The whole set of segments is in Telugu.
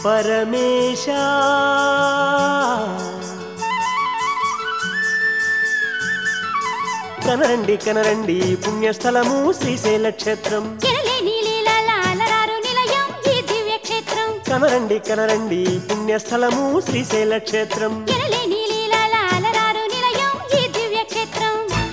పరమేశ కనరండి కనరండి పుణ్యస్థలము శ్రీశైల క్షేత్రం ఎనలేని లీలల అలరారు నిలయం ఈ దివ్య క్షేత్రం కనరండి కనరండి పుణ్యస్థలము శ్రీశైల క్షేత్రం ఎనలేని లీలల అలరారు నిలయం ఈ దివ్య క్షేత్రం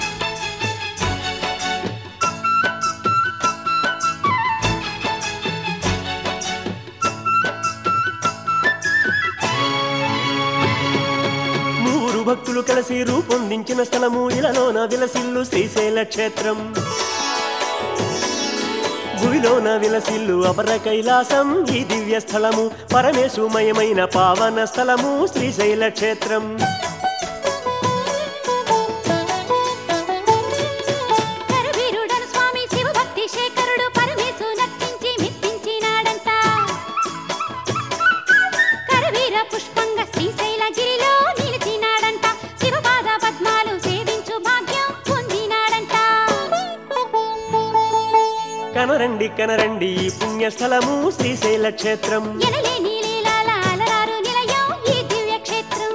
మూరు భక్తులు కలిసి రూపొందించిన స్థలము ఇలలోన విలసిల్లు శ్రీశైల క్షేత్రం భూమిలోన విలసిల్లు అపర కైలాసం ఈ దివ్య స్థలము పరమేశుమయమైన పావన స్థలము శ్రీశైల క్షేత్రం కరవీరుడను స్వామి శివభక్తి శేఖరుడు పరమేశు నర్చించి మెప్పించినాడంట కరవీర పుష్పంగ శ్రీశైల గిరిలో నిలిచినాడంట శివపాద పద్మాలు సేవించు భాగ్యం పొందినాడంట కనరండి కనరండి ఈ పుణ్యస్థలము శ్రీశైల క్షేత్రం ఎనలేని లీలాల అలరారు నిలయం ఈ దివ్య క్షేత్రం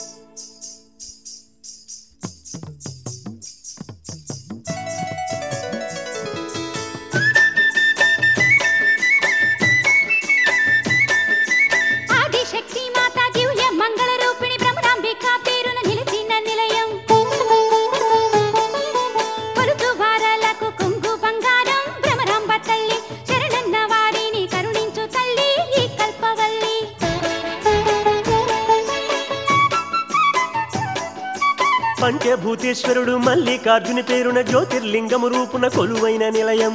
ఆదిశక్తి మాత దివ్య మంగళ రూపిణి భ్రమరాంబిక పేరున నిలిచిన నిలయం కొలుచు వారాలకు కొంగు బంగారం భ్రమరాంబ తల్లి శరణన్న వారిని కరుణించు తల్లి ఈ కల్పవల్లి పంచభూతేశ్వరుడు మల్లికార్జుని పేరున జ్యోతిర్లింగము రూపున కొలువైన నిలయం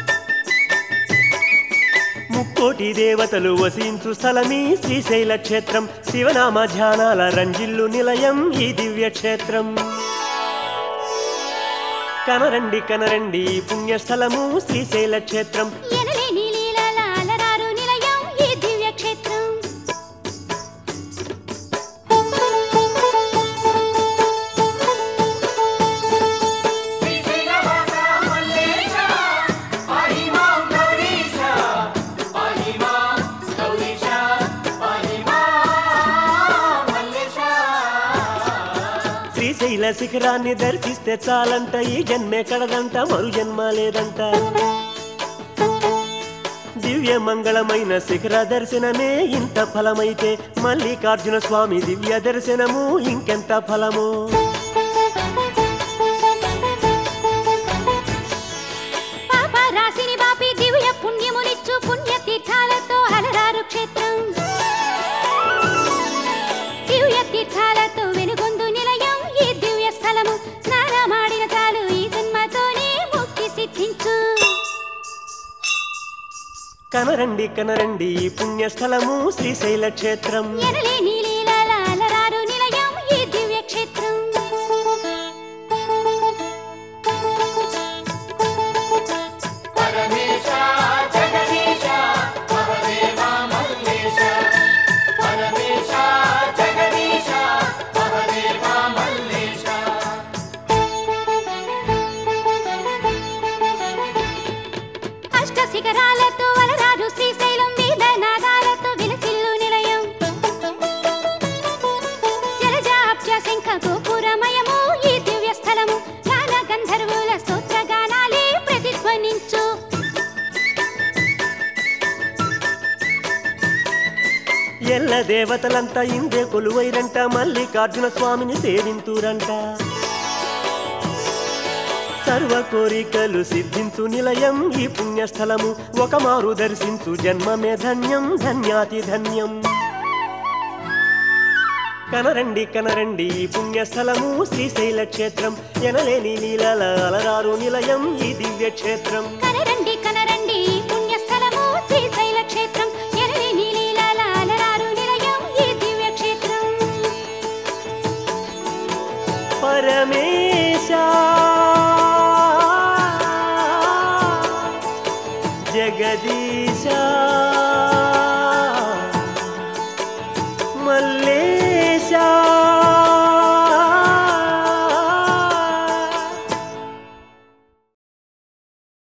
ముక్కోటి దేవతలు వసించు స్థలమీ శ్రీశైల క్షేత్రం శివనామ ధ్యానాల రంజిల్లు నిలయం ఈ దివ్య క్షేత్రం కనరండి కనరండి ఈ పుణ్యస్థలము శ్రీశైల క్షేత్రం ఎనలేని లీలాల అలరారు నిలయం ఈ దివ్య క్షేత్రం శ్రీశైల శిఖరాన్ని దర్శిస్తే చాలంట ఈ జన్మే కడదంట మరు జన్మ లేదంట దివ్య మంగళమైన శిఖర దర్శనమే ఇంత ఫలమైతే మల్లికార్జున స్వామి దివ్య దర్శనము ఇంకెంత ఫలము పాప రాశిని బాపి దివ్య పుణ్యమునిచ్చు పుణ్య తీర్థాలతో అలరారు క్షేత్రం దివ్య తీర్థాలతో వెనుగొందు నిలయం ఈ దివ్య స్థలము స్నానమాడిన చాలు ఈ జన్మతోనే ముక్తి సిద్ధించు కనరండి కనరండి ఈ పుణ్యస్థలము శ్రీశైల క్షేత్రం ఎనలేని లీలాల అలరారు నిలయం ఈ దివ్య క్షేత్రం అష్ట శిఖరాలతో అలరారు శ్రీశైలం మీద నాదాలతో విలసిల్లు నిలయం జలజాబ్జ శంఖ గోపురమయము ఈ దివ్య స్థలము గాన గంధర్వుల స్తోత్ర గానాలే ప్రతిధ్వనించు ఎల్ల దేవతలంతా ఇందే కొలువైరంట మల్లికార్జున స్వామిని సేవింతురంట సర్వ కోరికలు సిద్ధించు నిలయం ఈ పుణ్యస్థలము ఒక మారు దర్శించు జన్మమే ధన్యం ధన్యాతి ధన్యం కనరండి కనరండి ఈ పుణ్యస్థలము శ్రీశైల క్షేత్రం ఎనలేని లీలల అలరారు నిలయం ఈ దివ్య క్షేత్రం కనరండి కనరండి ఈ పుణ్యస్థలము శ్రీశైల క్షేత్రం ఎనలేని లీలాల అలరారు నిలయం ఈ దివ్య క్షేత్రం పరమేశ జగదీశ మల్లేశ